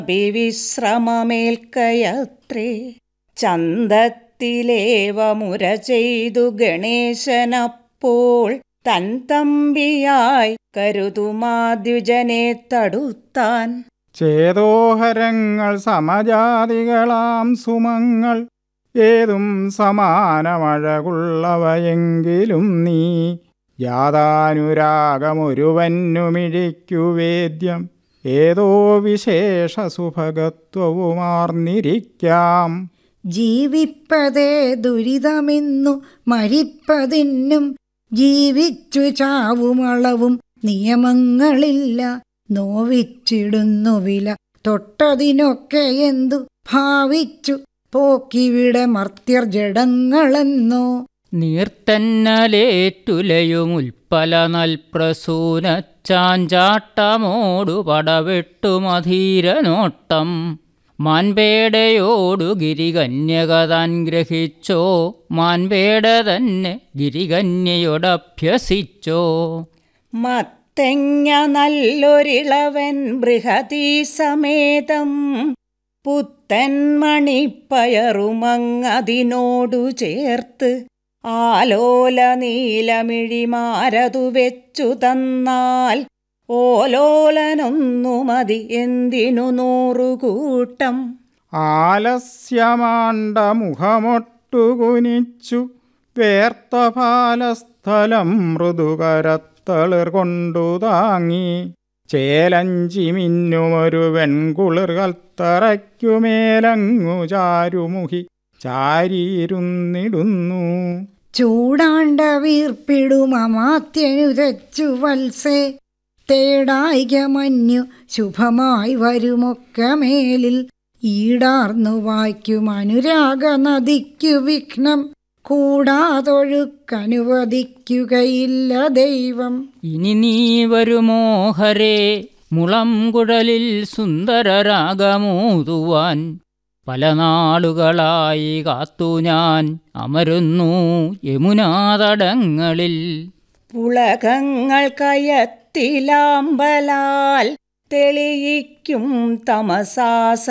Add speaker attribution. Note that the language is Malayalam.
Speaker 1: വിശ്രമമേൽക്കയത്രേ ചന്തത്തിലേവ മുര ചെയ്തു ഗണേശനപ്പോൾ തൻ തമ്പിയായി കരുതുമാദ്യുജനെ തടുത്താൻ
Speaker 2: ചേതോഹരങ്ങൾ സമജാതികളാം സുമങ്ങൾ ഏതും സമാനമഴകുള്ളവയെങ്കിലും നീ യാതാനുരാഗമൊരുവന്നുമിഴിക്കു വേദ്യം ഏതോ വിശേഷ സുഭഗത്വവുമാർന്നിരിക്കാം
Speaker 3: ജീവിപ്പതേ ദുരിതമെന്നു മരിപ്പതിനും ജീവിച്ചു ചാവുമളവും നിയമങ്ങളില്ല നോവിച്ചിടുന്നു വില തൊട്ടതിനൊക്കെ എന്തു ഭാവിച്ചു പോക്കിവിടെ മർത്യർ ജഡങ്ങളെന്നോ
Speaker 4: നീർത്തന്നലേറ്റുലയുമുൽപ്പല നൽപ്രസൂന ചാഞ്ചാട്ടമോടു പടവെട്ടുമധീരനോട്ടം മാൻപേടയോടു ഗിരികന്യകതാൻ ഗ്രഹിച്ചോ മാൻപേട തന്നെ ഗിരികന്യയോടഭ്യസിച്ചോ
Speaker 1: മത്തെങ്ങ നല്ലൊരിളവൻ ബൃഹതീ സമേതം പുത്തൻ മണിപ്പയറുമങ്ങതിനോടു ചേർത്ത് ആലോല നീലമിഴിമാരതു വെച്ചു തന്നാൽ ഓലോലനൊന്നു മതി എന്തിനു നൂറുകൂട്ടം
Speaker 2: ആലസ്യമാണ്ട മുഖമൊട്ടുകുനിച്ചു വേർത്ത പാലസ്ഥലം മൃദുകരത്തളിർ കൊണ്ടു താങ്ങി ചേലഞ്ചി മിന്നുമൊരു വെൺകുളിർ കൽത്തറയ്ക്കുമേലങ്ങു ചാരുമുഖി ചാരിയിരുന്നിടുന്നു
Speaker 3: ചൂടാണ്ട വീർപ്പിടുമമാത്യനു തെച്ചു വത്സേ തേടായിക മഞ്ഞു ശുഭമായി വരുമൊക്കെ മേലിൽ ഈടാർന്നു വായിക്കും അനുരാഗ നദിക്കു വിഘ്നം കൂടാതൊഴുക്കനുവദിക്കുകയില്ല ദൈവം
Speaker 4: ഇനി നീ വരുമോ ഹരേ മുളം കുഴലിൽ സുന്ദരരാഗമൂതുവാൻ പല നാളുകളായി കാത്തു ഞാൻ അമരുന്നു യമുനാതടങ്ങളിൽ
Speaker 1: പുളകങ്ങൾ കയത്തിലാമ്പലാൽ തെളിയിക്കും തമസാസ